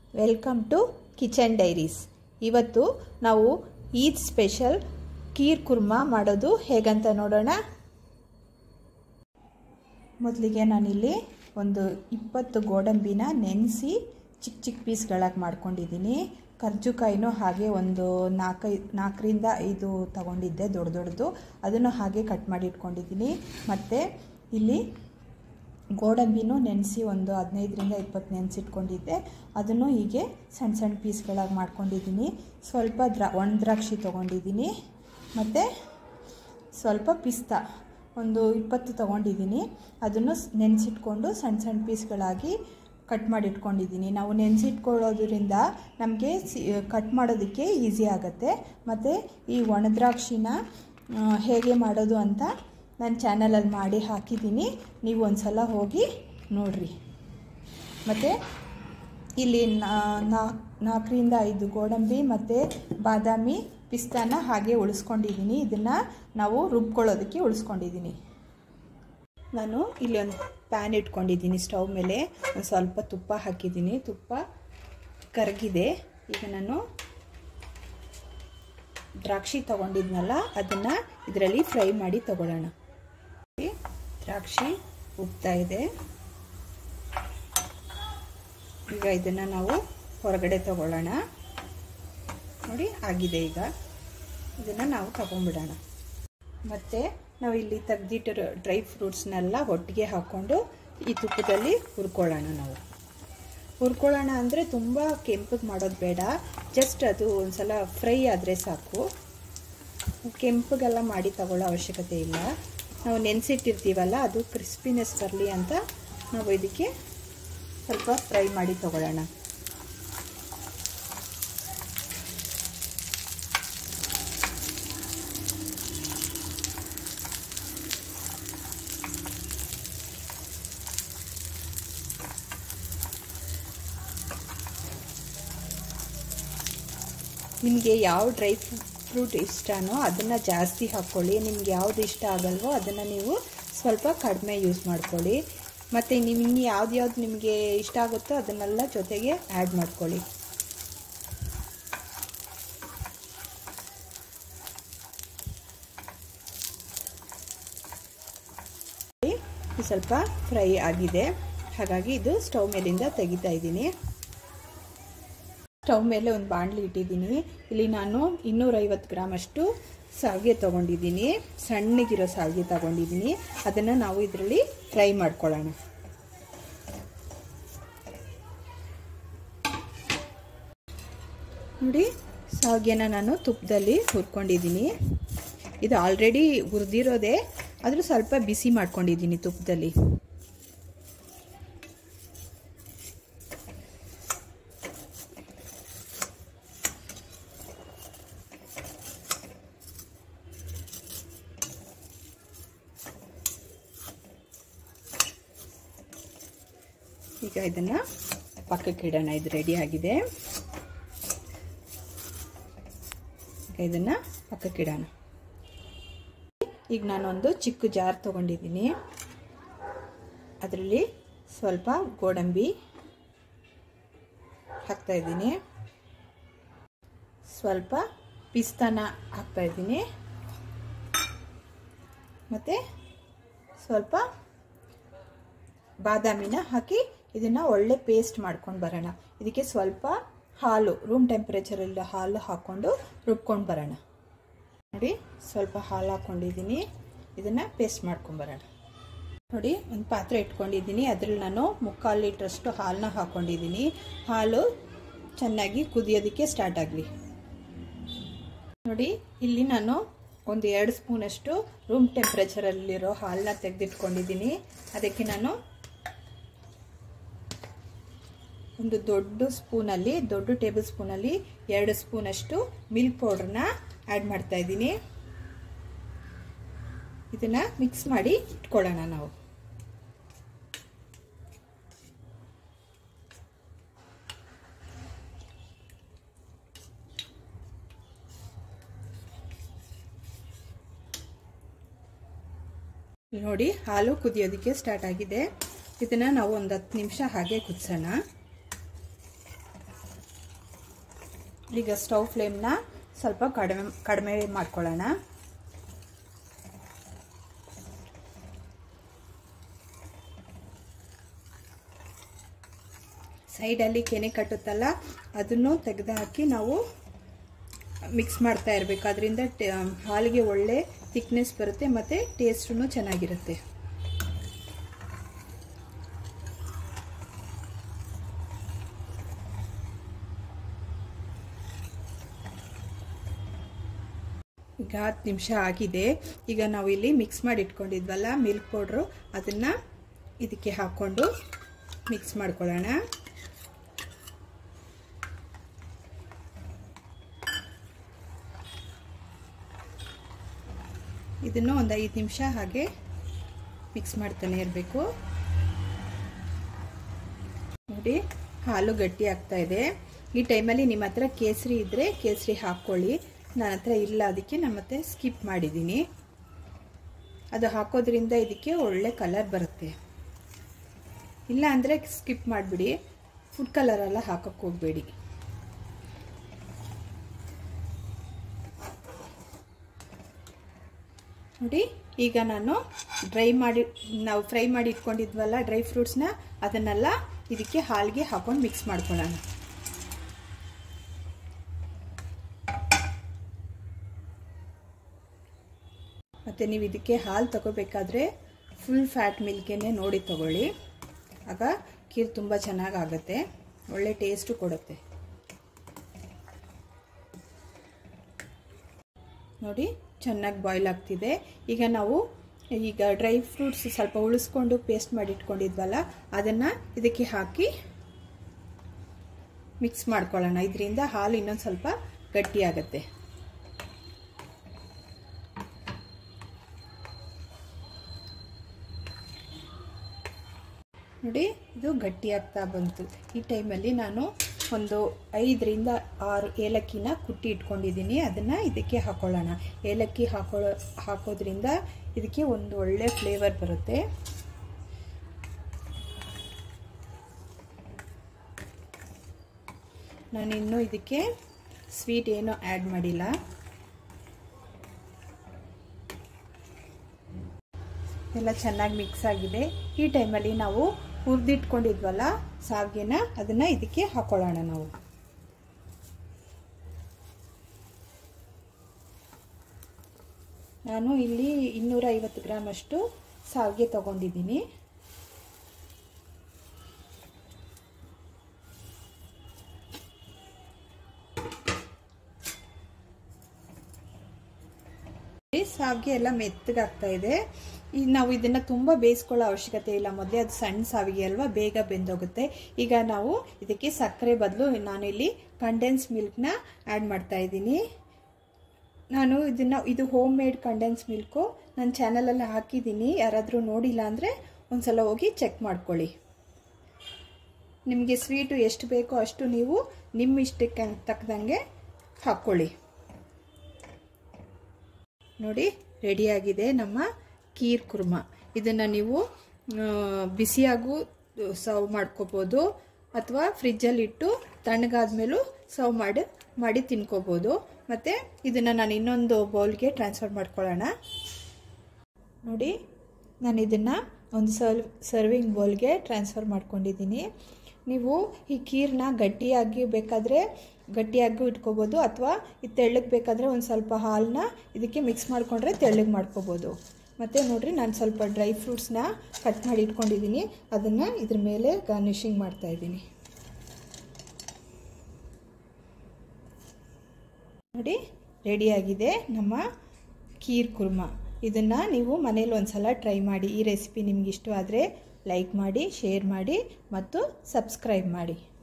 welcome to kitchen diaries ಇವತ್ತು ನಾವು Eid special ಕೀರ್ ಕುರ್ಮಾ ಮಾಡೋದು ಹೇಗಂತ ನೋಡೋಣ ಮೊದಲಿಗೆ ನಾನಿಲ್ಲಿ ಒಂದು ಇಪ್ಪತ್ತು ಗೋಡಂಬಿನ ನೆನೆಸಿ ಚಿಕ್ಕ ಚಿಕ್ಕ ಪೀಸ್ಗಳಾಗಿ ಮಾಡ್ಕೊಂಡಿದ್ದೀನಿ ಕರ್ಜುಕಾಯಿನೂ ಹಾಗೆ ಒಂದು ನಾಲ್ಕೈ ನಾಲ್ಕರಿಂದ ಐದು ತಗೊಂಡಿದ್ದೆ ದೊಡ್ಡ ದೊಡ್ಡದು ಅದನ್ನು ಹಾಗೆ ಕಟ್ ಮಾಡಿ ಇಟ್ಕೊಂಡಿದ್ದೀನಿ ಮತ್ತು ಇಲ್ಲಿ ಗೋಡಂಬಿನೂ ನೆನೆಸಿ ಒಂದು ಹದಿನೈದರಿಂದ ಇಪ್ಪತ್ತು ನೆನೆಸಿಟ್ಕೊಂಡಿದ್ದೆ ಅದನ್ನು ಹೀಗೆ ಸಣ್ಣ ಸಣ್ಣ ಪೀಸ್ಗಳಾಗಿ ಮಾಡ್ಕೊಂಡಿದ್ದೀನಿ ಸ್ವಲ್ಪ ದ್ರಾ ಒಣ ದ್ರಾಕ್ಷಿ ತೊಗೊಂಡಿದ್ದೀನಿ ಮತ್ತು ಸ್ವಲ್ಪ ಪಿಸ್ತಾ ಒಂದು ಇಪ್ಪತ್ತು ತೊಗೊಂಡಿದ್ದೀನಿ ಅದನ್ನು ನೆನೆಸಿಟ್ಕೊಂಡು ಸಣ್ಣ ಸಣ್ಣ ಪೀಸ್ಗಳಾಗಿ ಕಟ್ ಮಾಡಿ ಇಟ್ಕೊಂಡಿದ್ದೀನಿ ನಾವು ನೆನೆಸಿಟ್ಕೊಳ್ಳೋದ್ರಿಂದ ನಮಗೆ ಸಿ ಕಟ್ ಮಾಡೋದಕ್ಕೆ ಈಸಿ ಆಗುತ್ತೆ ಮತ್ತು ಈ ಒಣ ದ್ರಾಕ್ಷಿನ ಹೇಗೆ ಮಾಡೋದು ಅಂತ ನನ್ನ ಚಾನಲಲ್ಲಿ ಮಾಡಿ ಹಾಕಿದ್ದೀನಿ ನೀವು ಒಂದು ಸಲ ಹೋಗಿ ನೋಡಿರಿ ಮತ್ತು ಇಲ್ಲಿ ನಾಲ್ಕರಿಂದ ಐದು ಗೋಡಂಬಿ ಮತ್ತು ಬಾದಾಮಿ ಪಿಸ್ತಾನ ಹಾಗೆ ಉಳಿಸ್ಕೊಂಡಿದ್ದೀನಿ ಇದನ್ನು ನಾವು ರುಬ್ಕೊಳ್ಳೋದಕ್ಕೆ ಉಳಿಸ್ಕೊಂಡಿದ್ದೀನಿ ನಾನು ಇಲ್ಲಿ ಒಂದು ಪ್ಯಾನ್ ಇಟ್ಕೊಂಡಿದ್ದೀನಿ ಸ್ಟವ್ ಮೇಲೆ ಒಂದು ಸ್ವಲ್ಪ ತುಪ್ಪ ಹಾಕಿದ್ದೀನಿ ತುಪ್ಪ ಕರಗಿದೆ ಈಗ ನಾನು ದ್ರಾಕ್ಷಿ ತೊಗೊಂಡಿದ್ನಲ್ಲ ಅದನ್ನು ಇದರಲ್ಲಿ ಫ್ರೈ ಮಾಡಿ ತಗೊಳ್ಳೋಣ ದ್ರಾಕ್ಷಿ ಉಪ್ತಾ ಇದೆ ಈಗ ಇದನ್ನು ನಾವು ಹೊರಗಡೆ ತಗೊಳ್ಳೋಣ ನೋಡಿ ಆಗಿದೆ ಈಗ ಇದನ್ನು ನಾವು ತಗೊಂಡ್ಬಿಡೋಣ ಮತ್ತು ನಾವು ಇಲ್ಲಿ ತೆಗ್ದಿಟ್ಟಿರೋ ಡ್ರೈ ಫ್ರೂಟ್ಸ್ನೆಲ್ಲ ಒಟ್ಟಿಗೆ ಹಾಕ್ಕೊಂಡು ಈ ತುಪ್ಪದಲ್ಲಿ ಹುರ್ಕೊಳ್ಳೋಣ ನಾವು ಹುರ್ಕೊಳ್ಳೋಣ ಅಂದರೆ ತುಂಬ ಕೆಂಪಗೆ ಮಾಡೋದು ಬೇಡ ಜಸ್ಟ್ ಅದು ಒಂದು ಸಲ ಫ್ರೈ ಆದರೆ ಸಾಕು ಕೆಂಪಗೆಲ್ಲ ಮಾಡಿ ತಗೊಳ್ಳೋ ಅವಶ್ಯಕತೆ ಇಲ್ಲ ನಾವು ನೆನೆಸಿಟ್ಟಿರ್ತೀವಲ್ಲ ಅದು ಕ್ರಿಸ್ಪಿನೆಸ್ ಬರಲಿ ಅಂತ ನಾವು ಇದಕ್ಕೆ ಸ್ವಲ್ಪ ಫ್ರೈ ಮಾಡಿ ತಗೊಳ್ಳೋಣ ನಿಮಗೆ ಯಾವ ಡ್ರೈ ಫ್ರೂಟ್ ಇಷ್ಟನೋ ಅದನ್ನು ಜಾಸ್ತಿ ಹಾಕ್ಕೊಳ್ಳಿ ನಿಮ್ಗೆ ಯಾವ್ದು ಇಷ್ಟ ಆಗಲ್ವೋ ಅದನ್ನು ನೀವು ಸ್ವಲ್ಪ ಕಡಿಮೆ ಯೂಸ್ ಮಾಡ್ಕೊಳ್ಳಿ ಮತ್ತು ನೀವು ಇನ್ನು ಯಾವ್ದು ಯಾವ್ದು ನಿಮಗೆ ಇಷ್ಟ ಆಗುತ್ತೋ ಅದನ್ನೆಲ್ಲ ಜೊತೆಗೆ ಆ್ಯಡ್ ಮಾಡ್ಕೊಳ್ಳಿ ಸ್ವಲ್ಪ ಫ್ರೈ ಆಗಿದೆ ಹಾಗಾಗಿ ಇದು ಸ್ಟವ್ ಮೇಲಿಂದ ತೆಗಿತಾ ಇದ್ದೀನಿ ಸ್ಟವ್ ಮೇಲೆ ಒಂದು ಬಾಣಲಿ ಇಟ್ಟಿದ್ದೀನಿ ಇಲ್ಲಿ ನಾನು ಇನ್ನೂರೈವತ್ತು ಗ್ರಾಮಷ್ಟು ಸಾವಿಗೆ ತೊಗೊಂಡಿದ್ದೀನಿ ಸಣ್ಣಗಿರೋ ಸಾವಿಗೆ ತೊಗೊಂಡಿದ್ದೀನಿ ಅದನ್ನು ನಾವು ಇದರಲ್ಲಿ ಫ್ರೈ ಮಾಡ್ಕೊಳ್ಳೋಣ ನೋಡಿ ಸಾವಿಗೆನ ನಾನು ತುಪ್ಪದಲ್ಲಿ ಹುರ್ಕೊಂಡಿದ್ದೀನಿ ಇದು ಆಲ್ರೆಡಿ ಹುರಿದಿರೋದೇ ಆದರೂ ಸ್ವಲ್ಪ ಬಿಸಿ ಮಾಡ್ಕೊಂಡಿದ್ದೀನಿ ತುಪ್ಪದಲ್ಲಿ ಈಗ ಇದನ್ನು ಪಕ್ಕಕ್ಕೆ ಇಡೋಣ ಇದು ರೆಡಿ ಆಗಿದೆ ಈಗ ಇದನ್ನು ಪಕ್ಕಕ್ಕೆ ಇಡೋಣ ಈಗ ನಾನೊಂದು ಚಿಕ್ಕ ಜಾರ್ ತೊಗೊಂಡಿದ್ದೀನಿ ಅದರಲ್ಲಿ ಸ್ವಲ್ಪ ಗೋಡಂಬಿ ಹಾಕ್ತಾಯಿದ್ದೀನಿ ಸ್ವಲ್ಪ ಪಿಸ್ತಾನ ಹಾಕ್ತಾಯಿದ್ದೀನಿ ಮತ್ತು ಸ್ವಲ್ಪ ಬಾದಾಮಿನ ಹಾಕಿ ಇದನ್ನು ಒಳ್ಳೆ ಪೇಸ್ಟ್ ಮಾಡ್ಕೊಂಡು ಬರೋಣ ಇದಕ್ಕೆ ಸ್ವಲ್ಪ ಹಾಲು ರೂಮ್ ಟೆಂಪ್ರೇಚರಲ್ಲಿ ಹಾಲು ಹಾಕ್ಕೊಂಡು ರುಬ್ಕೊಂಡು ಬರೋಣ ನೋಡಿ ಸ್ವಲ್ಪ ಹಾಲು ಹಾಕ್ಕೊಂಡಿದ್ದೀನಿ ಇದನ್ನು ಪೇಸ್ಟ್ ಮಾಡ್ಕೊಂಬರೋಣ ನೋಡಿ ಒಂದು ಪಾತ್ರೆ ಇಟ್ಕೊಂಡಿದ್ದೀನಿ ಅದರಲ್ಲಿ ನಾನು ಮುಕ್ಕಾಲು ಲೀಟ್ರಷ್ಟು ಹಾಲನ್ನ ಹಾಕ್ಕೊಂಡಿದ್ದೀನಿ ಹಾಲು ಚೆನ್ನಾಗಿ ಕುದಿಯೋದಕ್ಕೆ ಸ್ಟಾರ್ಟ್ ಆಗಲಿ ನೋಡಿ ಇಲ್ಲಿ ನಾನು ಒಂದು ಎರಡು ಸ್ಪೂನಷ್ಟು ರೂಮ್ ಟೆಂಪ್ರೇಚರಲ್ಲಿರೋ ಹಾಲನ್ನ ತೆಗೆದಿಟ್ಕೊಂಡಿದ್ದೀನಿ ಅದಕ್ಕೆ ನಾನು ಒಂದು ದೊಡ್ಡ ಸ್ಪೂನಲ್ಲಿ ದೊಡ್ಡ ಟೇಬಲ್ ಸ್ಪೂನಲ್ಲಿ ಎರಡು ಸ್ಪೂನಷ್ಟು ಮಿಲ್ಕ್ ಪೌಡ್ರನ್ನ ಆ್ಯಡ್ ಮಾಡ್ತಾ ಇದ್ದೀನಿ ಇದನ್ನು ಮಿಕ್ಸ್ ಮಾಡಿ ಇಟ್ಕೊಳ್ಳೋಣ ನಾವು ನೋಡಿ ಹಾಲು ಕುದಿಯೋದಕ್ಕೆ ಸ್ಟಾರ್ಟ್ ಆಗಿದೆ ಇದನ್ನು ನಾವು ಒಂದು ಹತ್ತು ನಿಮಿಷ ಹಾಗೆ ಕುದಿಸೋಣ ಈಗ ಸ್ಟವ್ ಫ್ಲೇಮ್ನ ಸ್ವಲ್ಪ ಕಡಿಮೆ ಕಡಿಮೆ ಮಾಡ್ಕೊಳ್ಳೋಣ ಸೈಡಲ್ಲಿ ಕೆನೆ ಕಟ್ಟುತ್ತಲ್ಲ ಅದನ್ನು ತೆಗೆದು ಹಾಕಿ ನಾವು ಮಿಕ್ಸ್ ಮಾಡ್ತಾ ಇರಬೇಕು ಅದರಿಂದ ಹಾಲಿಗೆ ಒಳ್ಳೆ ಥಿಕ್ನೆಸ್ ಬರುತ್ತೆ ಮತ್ತು ಟೇಸ್ಟೂ ಚೆನ್ನಾಗಿರುತ್ತೆ ಈಗ ಹತ್ತು ನಿಮಿಷ ಆಗಿದೆ ಈಗ ನಾವು ಇಲ್ಲಿ ಮಿಕ್ಸ್ ಮಾಡಿ ಇಟ್ಕೊಂಡಿದ್ವಲ್ಲ ಮಿಲ್ಕ್ ಪೌಡ್ರು ಅದನ್ನು ಇದಕ್ಕೆ ಹಾಕ್ಕೊಂಡು ಮಿಕ್ಸ್ ಮಾಡ್ಕೊಳ್ಳೋಣ ಇದನ್ನು ಒಂದು ಐದು ನಿಮಿಷ ಹಾಗೆ ಮಿಕ್ಸ್ ಮಾಡ್ತಾನೆ ಇರಬೇಕು ನೋಡಿ ಹಾಲು ಗಟ್ಟಿ ಆಗ್ತಾ ಇದೆ ಈ ಟೈಮಲ್ಲಿ ನಿಮ್ಮ ಹತ್ರ ಕೇಸರಿ ಇದ್ದರೆ ಕೇಸರಿ ಹಾಕ್ಕೊಳ್ಳಿ ನನ್ನ ಹತ್ರ ಇಲ್ಲ ಅದಕ್ಕೆ ನಾನು ಮತ್ತೆ ಸ್ಕಿಪ್ ಮಾಡಿದ್ದೀನಿ ಅದು ಹಾಕೋದ್ರಿಂದ ಇದಕ್ಕೆ ಒಳ್ಳೆ ಕಲರ್ ಬರುತ್ತೆ ಇಲ್ಲ ಅಂದರೆ ಸ್ಕಿಪ್ ಮಾಡಿಬಿಡಿ ಫುಡ್ ಕಲರೆಲ್ಲ ಹಾಕೋಕ್ಕೆ ಹೋಗಬೇಡಿ ನೋಡಿ ಈಗ ನಾನು ಡ್ರೈ ಮಾಡಿ ನಾವು ಫ್ರೈ ಮಾಡಿ ಇಟ್ಕೊಂಡಿದ್ವಲ್ಲ ಡ್ರೈ ಫ್ರೂಟ್ಸ್ನ ಅದನ್ನೆಲ್ಲ ಇದಕ್ಕೆ ಹಾಲಿಗೆ ಹಾಕೊಂಡು ಮಿಕ್ಸ್ ಮಾಡ್ಕೊಳ್ಳೋಣ ಮತ್ತು ನೀವು ಇದಕ್ಕೆ ಹಾಲು ತಗೋಬೇಕಾದ್ರೆ ಫುಲ್ ಫ್ಯಾಟ್ ಮಿಲ್ಕೇನೆ ನೋಡಿ ತಗೊಳ್ಳಿ ಆಗ ಖೀರ್ ತುಂಬ ಚೆನ್ನಾಗಾಗತ್ತೆ ಒಳ್ಳೆ ಟೇಸ್ಟು ಕೊಡುತ್ತೆ ನೋಡಿ ಚೆನ್ನಾಗಿ ಬಾಯ್ಲ್ ಆಗ್ತಿದೆ ಈಗ ನಾವು ಈಗ ಡ್ರೈ ಫ್ರೂಟ್ಸ್ ಸ್ವಲ್ಪ ಉಳಿಸ್ಕೊಂಡು ಪೇಸ್ಟ್ ಮಾಡಿ ಇಟ್ಕೊಂಡಿದ್ವಲ್ಲ ಅದನ್ನು ಇದಕ್ಕೆ ಹಾಕಿ ಮಿಕ್ಸ್ ಮಾಡ್ಕೊಳ್ಳೋಣ ಇದರಿಂದ ಹಾಲು ಇನ್ನೊಂದು ಸ್ವಲ್ಪ ಗಟ್ಟಿಯಾಗತ್ತೆ ನೋಡಿ ಇದು ಗಟ್ಟಿಯಾಗ್ತಾ ಬಂತು ಈ ಟೈಮಲ್ಲಿ ನಾನು ಒಂದು ಐದರಿಂದ ಆರು ಏಲಕ್ಕಿನ ಕುಟ್ಟಿ ಇಟ್ಕೊಂಡಿದ್ದೀನಿ ಅದನ್ನು ಇದಕ್ಕೆ ಹಾಕೊಳ್ಳೋಣ ಏಲಕ್ಕಿ ಹಾಕೊಳ್ಳೋ ಹಾಕೋದ್ರಿಂದ ಇದಕ್ಕೆ ಒಂದು ಒಳ್ಳೆ ಫ್ಲೇವರ್ ಬರುತ್ತೆ ನಾನು ಇನ್ನೂ ಇದಕ್ಕೆ ಸ್ವೀಟ್ ಏನೂ ಆ್ಯಡ್ ಮಾಡಿಲ್ಲ ಎಲ್ಲ ಚೆನ್ನಾಗಿ ಮಿಕ್ಸ್ ಆಗಿದೆ ಈ ಟೈಮಲ್ಲಿ ನಾವು ಹುರಿದಿಟ್ಕೊಂಡಿದ್ವಲ್ಲ ಸಾವಿಗೆನ ಅದನ್ನು ಇದಕ್ಕೆ ಹಾಕೊಳ್ಳೋಣ ನಾವು ನಾನು ಇಲ್ಲಿ ಇನ್ನೂರ ಐವತ್ತು ಗ್ರಾಮ್ ಅಷ್ಟು ಸಾವಿಗೆ ತಗೊಂಡಿದ್ದೀನಿ ಸಾವಿಗೆ ಎಲ್ಲ ಮೆತ್ತಗಾಗ್ತಾ ಇದೆ ಈಗ ನಾವು ಇದನ್ನು ತುಂಬ ಬೇಯಿಸ್ಕೊಳ್ಳೋ ಅವಶ್ಯಕತೆ ಇಲ್ಲ ಮೊದಲೇ ಅದು ಸಣ್ಣ ಸಾವಿಗೆ ಅಲ್ವಾ ಬೇಗ ಬೆಂದೋಗುತ್ತೆ ಈಗ ನಾವು ಇದಕ್ಕೆ ಸಕ್ಕರೆ ಬದಲು ನಾನಿಲ್ಲಿ ಕಂಡೆನ್ಸ್ ಮಿಲ್ಕ್ನ ಆ್ಯಡ್ ಮಾಡ್ತಾ ಇದ್ದೀನಿ ನಾನು ಇದನ್ನು ಇದು ಹೋಮ್ ಮೇಡ್ ಕಂಡೆನ್ಸ್ ಮಿಲ್ಕು ನನ್ನ ಚಾನಲಲ್ಲಿ ಹಾಕಿದ್ದೀನಿ ಯಾರಾದರೂ ನೋಡಿಲ್ಲ ಅಂದರೆ ಒಂದ್ಸಲ ಹೋಗಿ ಚೆಕ್ ಮಾಡ್ಕೊಳ್ಳಿ ನಿಮಗೆ ಸ್ವೀಟು ಎಷ್ಟು ಬೇಕೋ ಅಷ್ಟು ನೀವು ನಿಮ್ಮ ಇಷ್ಟಕ್ಕೆ ತಕ್ಕದಂಗೆ ಹಾಕ್ಕೊಳ್ಳಿ ನೋಡಿ ರೆಡಿಯಾಗಿದೆ ನಮ್ಮ ಕೀರ್ ಕುರ್ಮ ಇದನ್ನು ನೀವು ಬಿಸಿಯಾಗೂ ಸರ್ವ್ ಮಾಡ್ಕೋಬೋದು ಅಥವಾ ಫ್ರಿಜ್ಜಲ್ಲಿಟ್ಟು ತಣ್ಣಗಾದ್ಮೇಲೂ ಸರ್ವ್ ಮಾಡಿ ಮಾಡಿ ತಿನ್ಕೋಬೋದು ಮತ್ತು ಇದನ್ನು ನಾನು ಇನ್ನೊಂದು ಬೌಲ್ಗೆ ಟ್ರಾನ್ಸ್ಫರ್ ಮಾಡ್ಕೊಳ್ಳೋಣ ನೋಡಿ ನಾನು ಇದನ್ನು ಒಂದು ಸರ್ವ್ ಸರ್ವಿಂಗ್ ಬೌಲ್ಗೆ ಟ್ರಾನ್ಸ್ಫರ್ ಮಾಡ್ಕೊಂಡಿದ್ದೀನಿ ನೀವು ಈ ಖೀರನ್ನ ಗಟ್ಟಿಯಾಗಿ ಬೇಕಾದರೆ ಗಟ್ಟಿಯಾಗಿ ಇಟ್ಕೋಬೋದು ಅಥವಾ ಇದು ತೆಳ್ಳಗೆ ಬೇಕಾದರೆ ಒಂದು ಸ್ವಲ್ಪ ಹಾಲನ್ನ ಇದಕ್ಕೆ ಮಿಕ್ಸ್ ಮಾಡಿಕೊಂಡ್ರೆ ತೆಳ್ಳಗೆ ಮಾಡ್ಕೋಬೋದು ಮತ್ತು ನೋಡಿರಿ ನಾನು ಸ್ವಲ್ಪ ಡ್ರೈ ಫ್ರೂಟ್ಸ್ನ ಕಟ್ ಮಾಡಿ ಇಟ್ಕೊಂಡಿದ್ದೀನಿ ಅದನ್ನು ಇದ್ರ ಮೇಲೆ ಗಾರ್ನಿಷಿಂಗ್ ಮಾಡ್ತಾಯಿದ್ದೀನಿ ನೋಡಿ ರೆಡಿಯಾಗಿದೆ ನಮ್ಮ ಖೀರ್ ಕುರ್ಮ ಇದನ್ನು ನೀವು ಮನೇಲಿ ಒಂದು ಸಲ ಟ್ರೈ ಮಾಡಿ ಈ ರೆಸಿಪಿ ನಿಮ್ಗೆ ಇಷ್ಟ ಆದರೆ ಲೈಕ್ ಮಾಡಿ ಶೇರ್ ಮಾಡಿ ಮತ್ತು ಸಬ್ಸ್ಕ್ರೈಬ್ ಮಾಡಿ